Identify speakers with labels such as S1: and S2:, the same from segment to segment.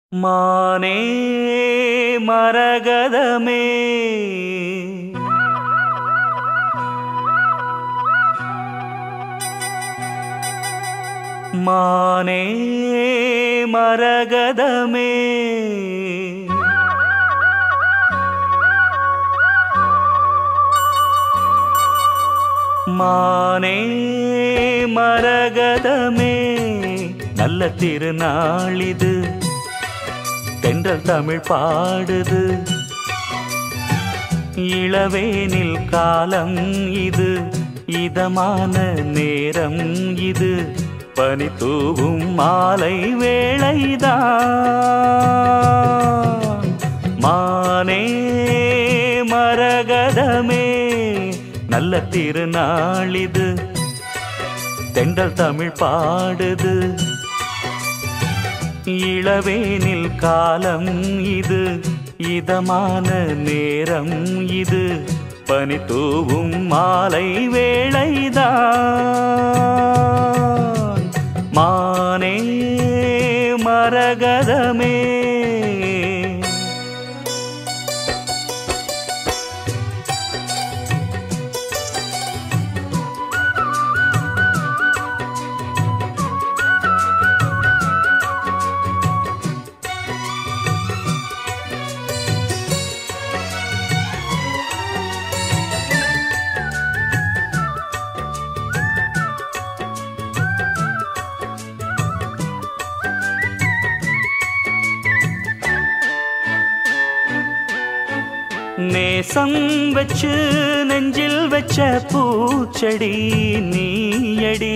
S1: மானே மரகதமே மானே மரகதமே மானே மரகதமே நல்ல திருநாளிது தென்றல் தமிழ் பாடுது இளவேனில் காலம் இது இதமான நேரம் இது பனி தூவும் மாலை வேளைதான் மானே மரகதமே நல்ல திருநாளிது தென்றல் தமிழ் பாடுது இளவேனில் காலம் இது இதமான நேரம் இது பனி தூவும் மாலை வேளைதான் மானே மரகதமே நேசம் வச்சு நெஞ்சில் வச்ச பூச்செடி நீயடி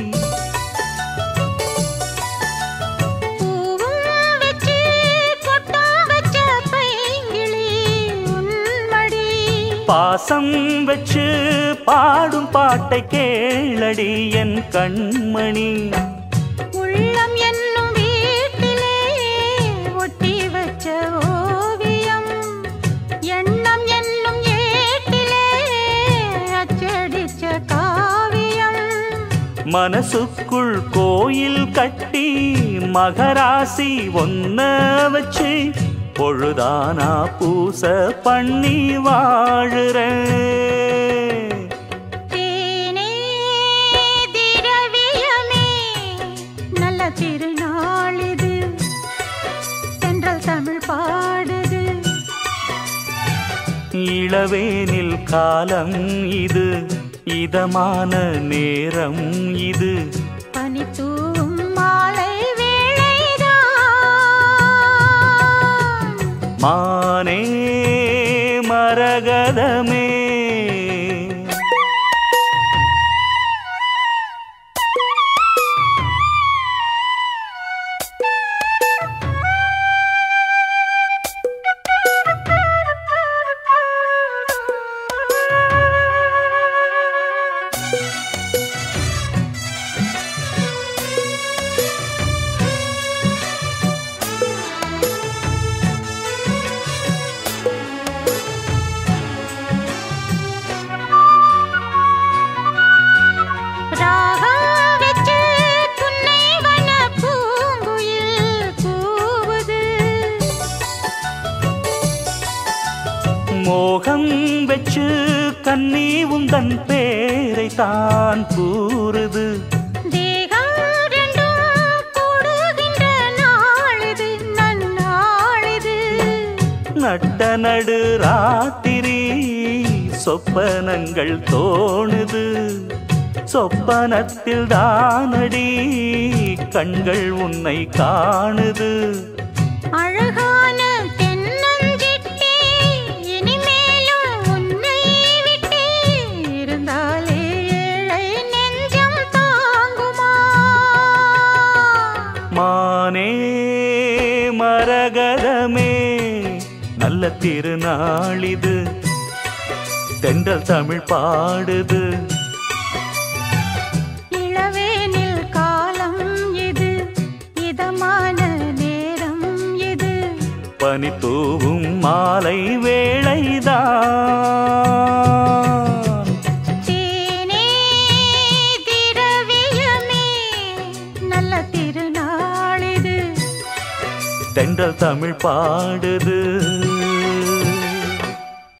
S2: பூவும் வச்சு கொட்டும் வச்ச பைங்கிளி உன்மடி
S1: பாசம் வச்சு பாடும் பாட்டை கேளடி என் கண்மணி
S2: உள்ளம் என்னும் வீட்டிலே ஒட்டி வச்ச ஓவியம் எண்ணம் என்னும் ஏட்டிலே அச்சடிச்ச காவியம்
S1: மனசுக்குள் கோயில் கட்டி மகராசி ஒன்ன வச்சு பொழுதானா பூச பண்ணி வாழுறேன்
S2: தேனே திரவியமே நல்ல திருநாளிது தென்றல் தமிழ் பாடுது
S1: இளவேனில் காலம் இது இதமான நேரம் இது
S2: பனித்தூவும் மாலை வேளைதான்
S1: மானே மரகதமே
S2: ராகம் வச்சு புன்னை வன பூங்குயில் கூவுது
S1: மோகம் வச்சு கண்ணி உந்தன் பேரை தான் கூறுது
S2: தேகம் ரெண்டும் கூடுகின்ற நாளிது நன்னாளிது
S1: நட்ட நடு ராத்திரி சொப்பனங்கள் தோணுது சொப்பனத்தில் தானடி கண்கள் உன்னை காணுது
S2: அழகான தென்னஞ்சிட்டே இனிமேலும் உன்னை விட்டே இருந்தாலே ஏழை நெஞ்சம் தாங்குமா
S1: மானே மரகதமே நல்ல திருநாளிது தென்றல் தமிழ் பாடுது
S2: இளவேனில் காலம் இது இதமான நேரம் இது
S1: பனி தூவும் மாலை வேளைதான்
S2: தேனே திரவியமே நல்ல திருநாளிது
S1: தென்றல் தென்றல் தமிழ் பாடுது